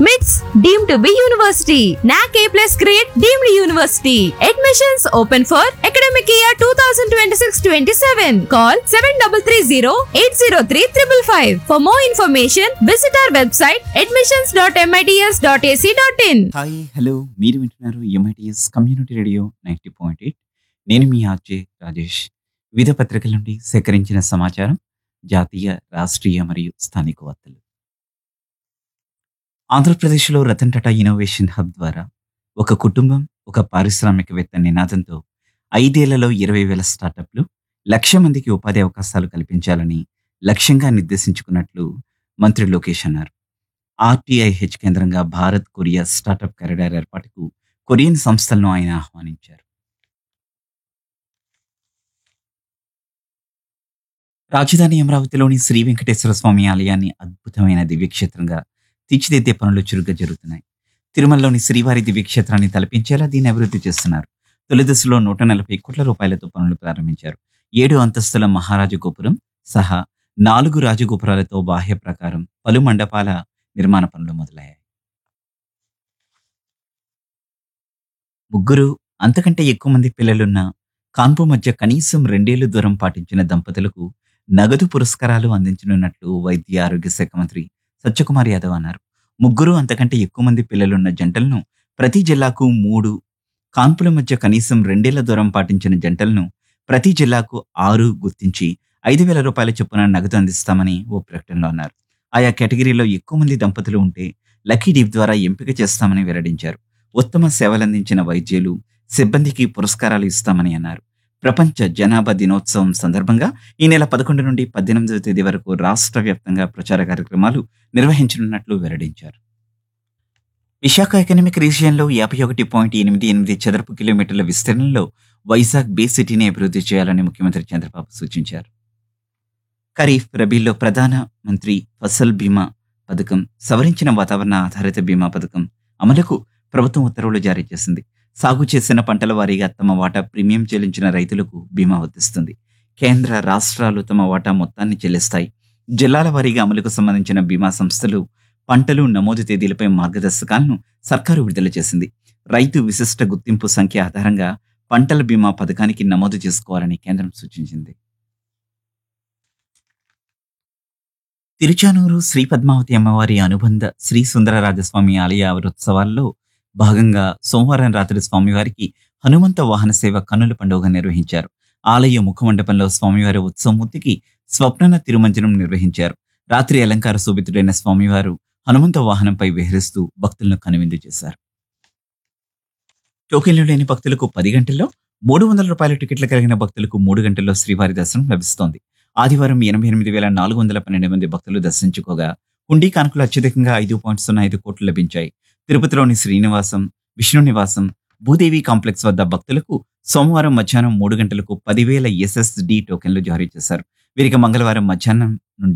MITS deemed to be university. NAC A plus grade deemed university. Admissions open for academic year 2026-27. Call 7330-803-555. For more information, visit our website admissions.mits.ac.in. Hi hello మీరు వింటున్నారు MITS community radio ninety point eight నేను మీ RJ Rajesh వివిధ పత్రికల నుండి సేకరించిన సమాచారం జాతీయ రాష్ట్రీయ మరియు స్థానిక వార్తలు ఆంధ్రప్రదేశ్లో రతన్ టాటా ఇన్నోవేషన్ హబ్ ద్వారా ఒక కుటుంబం ఒక పారిశ్రామికవేత్త నినాదంతో ఐదేళ్లలో ఇరవై వేల స్టార్టప్లు లక్ష మందికి ఉపాధి అవకాశాలు కల్పించాలని లక్ష్యంగా నిర్దేశించుకున్నట్లు మంత్రి లోకేష్ అన్నారు ఆర్టీఐహెచ్ కేంద్రంగా భారత్ కొరియా స్టార్టప్ కారిడార్ ఏర్పాటుకు కొరియన్ సంస్థలను ఆయన ఆహ్వానించారు రాజధాని అమరావతిలోని శ్రీ వెంకటేశ్వర స్వామి ఆలయాన్ని అద్భుతమైన దివ్యక్షేత్రంగా తీర్చిదిద్దే పనులు చురుగ్గా జరుగుతున్నాయి తిరుమలలోని శ్రీవారి దివ్యక్షేత్రాన్ని తలపించేలా దీన్ని అభివృద్ధి చేస్తున్నారు తొలి దశలో నూట నలభై కోట్ల రూపాయలతో పనులు ప్రారంభించారు ఏడు అంతస్తుల మహారాజు గోపురం సహా నాలుగు రాజగోపురాలతో బాహ్య ప్రకారం పలు మండపాల నిర్మాణ పనులు మొదలయ్యాయి ముగ్గురు అంతకంటే ఎక్కువ మంది పిల్లలున్న కాన్పు మధ్య కనీసం రెండేళ్లు దూరం పాటించిన దంపతులకు నగదు పురస్కారాలు అందించనున్నట్లు వైద్య ఆరోగ్య శాఖ మంత్రి సత్యకుమార్ యాదవ్ అన్నారు ముగ్గురు అంతకంటే ఎక్కువ మంది పిల్లలున్న జంటలను ప్రతి జిల్లాకు మూడు కాన్పుల మధ్య కనీసం రెండేళ్ల దూరం పాటించిన జంటలను ప్రతి జిల్లాకు ఆరు గుర్తించి ఐదు వేల రూపాయల చొప్పున నగదు అందిస్తామని ఓ ప్రకటనలో అన్నారు ఆయా కేటగిరీలో ఎక్కువ మంది దంపతులు ఉంటే లక్కీ డీప్ ద్వారా ఎంపిక చేస్తామని వెల్లడించారు ఉత్తమ సేవలందించిన వైద్యులు సిబ్బందికి పురస్కారాలు ఇస్తామని అన్నారు ప్రపంచ జనాభా దినోత్సవం సందర్భంగా ఈ నెల పదకొండు నుండి పద్దెనిమిదవ తేదీ వరకు రాష్ట్ర వ్యాప్తంగా ప్రచార కార్యక్రమాలు నిర్వహించనున్నట్లు వెల్లడించారు విశాఖ ఎకనామిక్ రీజియన్లో యాభై ఒకటి పాయింట్ ఎనిమిది ఎనిమిది చదరపు కిలోమీటర్ల విస్తీర్ణంలో వైజాగ్ బే సిటీని అభివృద్ధి చేయాలని ముఖ్యమంత్రి చంద్రబాబు సూచించారు ఖరీఫ్ రబీలో ప్రధాన మంత్రి ఫసల్ బీమా పథకం సవరించిన వాతావరణ ఆధారిత బీమా పథకం అమలుకు ప్రభుత్వం ఉత్తర్వులు జారీ చేసింది సాగు చేసిన పంటల వారీగా తమ వాటా ప్రీమియం చెల్లించిన రైతులకు బీమా వర్తిస్తుంది కేంద్ర రాష్ట్రాలు తమ వాటా మొత్తాన్ని చెల్లిస్తాయి జిల్లాల వారీగా అమలుకు సంబంధించిన బీమా సంస్థలు పంటలు నమోదు తేదీలపై మార్గదర్శకాలను సర్కారు విడుదల చేసింది రైతు విశిష్ట గుర్తింపు సంఖ్య ఆధారంగా పంటల బీమా పథకానికి నమోదు చేసుకోవాలని కేంద్రం సూచించింది తిరుచానూరు శ్రీ పద్మావతి అమ్మవారి అనుబంధ శ్రీ సుందరరాజస్వామి ఆలయ అవరోత్సవాల్లో భాగంగా సోమవారం రాత్రి స్వామివారికి హనుమంత వాహన సేవ కన్నుల పండుగ నిర్వహించారు ఆలయ ముఖమండపంలో స్వామివారి ఉత్సవమూర్తికి స్వప్నన తిరుమంజనం నిర్వహించారు రాత్రి అలంకార శోభితుడైన స్వామివారు హనుమంత వాహనంపై విహరిస్తూ భక్తులను కనువిందు చేశారు టోకెన్లు లేని భక్తులకు పది గంటల్లో మూడు వందల రూపాయల టికెట్లు కలిగిన భక్తులకు మూడు గంటల్లో శ్రీవారి దర్శనం లభిస్తోంది ఆదివారం ఎనభై ఎనిమిది వేల నాలుగు వందల పన్నెండు మంది భక్తులు దర్శించుకోగా హుండీ కానుకలు అత్యధికంగా ఐదు పాయింట్ సున్నా ఐదు కోట్లు లభించాయి తిరుపతిలోని శ్రీనివాసం విష్ణు నివాసం భూదేవి కాంప్లెక్స్ వద్ద భక్తులకు సోమవారం మధ్యాహ్నం మూడు గంటలకు పదివేల ఎస్ఎస్డి టోకెన్లు జారీ చేశారు వీరికి మంగళవారం మధ్యాహ్నం నుండి